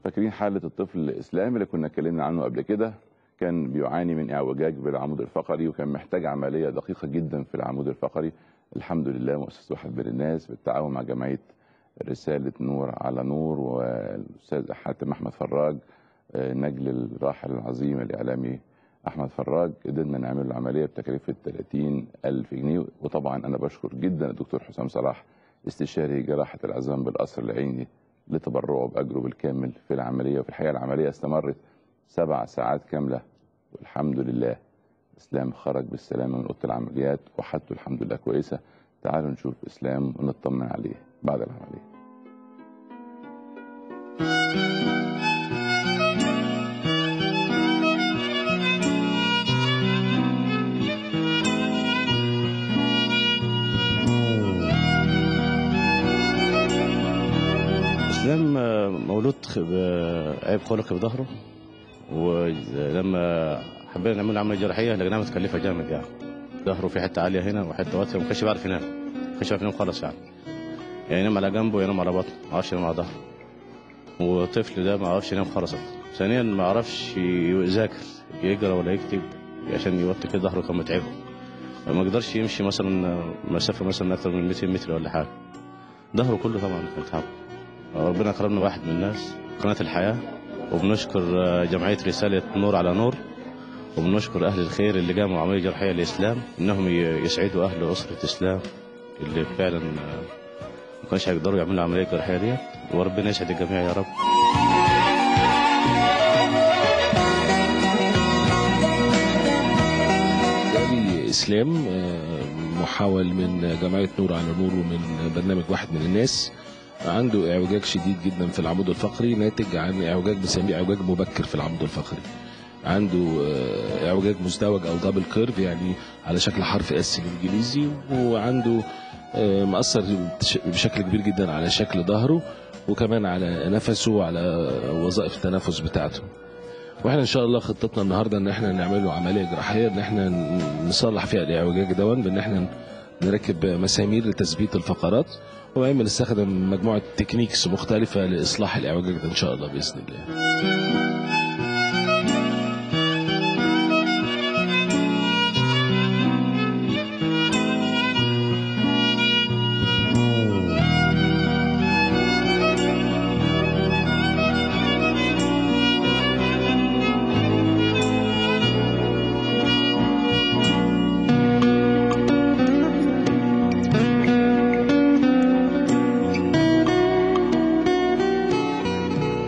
فاكرين حاله الطفل الاسلامي اللي كنا اتكلمنا عنه قبل كده كان بيعاني من اعوجاج بالعمود الفقري وكان محتاج عمليه دقيقه جدا في العمود الفقري الحمد لله مؤسسه واحد بين الناس بالتعاون مع جمعيه رساله نور على نور والاستاذ حاتم احمد فراج آه، نجل الراحل العظيم الاعلامي احمد فراج قدرنا نعمل له عمليه بتكلفه 30 الف جنيه وطبعا انا بشكر جدا الدكتور حسام صلاح استشاري جراحه العظام بالقصر العيني لتبرعه باجره بالكامل في العمليه وفي الحقيقه العمليه استمرت سبع ساعات كامله والحمد لله اسلام خرج بالسلامه من اوضه العمليات وحالته الحمد لله كويسه تعالوا نشوف اسلام ونطمن عليه بعد العمليه اسلام آه، مولود خ- بعيب خلقي في ظهره ولما حبينا نعمل له عمليه جراحيه لقيناها متكلفه جامد يعني ظهره في حته عاليه هنا وحته واطيه ما كانش بيعرف ينام ما كانش بيعرف ينام خالص يعني يعني ينام على جنبه ينام على بطنه ما يعرفش ينام على ظهره والطفل ده ما يعرفش ينام خالص ثانيا ما يعرفش يذاكر يقرا ولا يكتب عشان يوطي كده ظهره كان متعبه ما يقدرش يمشي مثلا مسافه مثلا اكثر من 200 متر ولا حاجه ظهره كله طبعا كان تعب ربنا كرمنا واحد من الناس قناة الحياة وبنشكر آه، جمعية رسالة نور على نور وبنشكر أهل الخير اللي قاموا عملية جراحية للإسلام إنهم ي- يسعدوا أهل أسرة إسلام اللي فعلا آه، ما كانش هيقدروا يعملوا العملية الجراحية ديت وربنا يسعد الجميع يا رب جاري اسلام آه، محاول من جمعيه نور على نور ومن برنامج واحد من الناس عنده اعوجاج شديد جدا في العمود الفقري ناتج عن اعوجاج بنسميه اعوجاج مبكر في العمود الفقري عنده آه، اعوجاج مزدوج او دبل كيرف يعني على شكل حرف اس الانجليزي وعنده آه، مأثر بش- بشكل كبير جدا على شكل ظهره وكمان على نفسه وعلى وظائف التنفس بتاعته واحنا ان شاء الله خطتنا النهارده ان احنا نعمل له عمليه جراحيه ان احنا ن- نصلح فيها الاعوجاج دون بان احنا نركب مسامير لتثبيت الفقرات وبعدين نستخدم مجموعه تكنيكس مختلفه لاصلاح الاعوجاج ده ان شاء الله باذن الله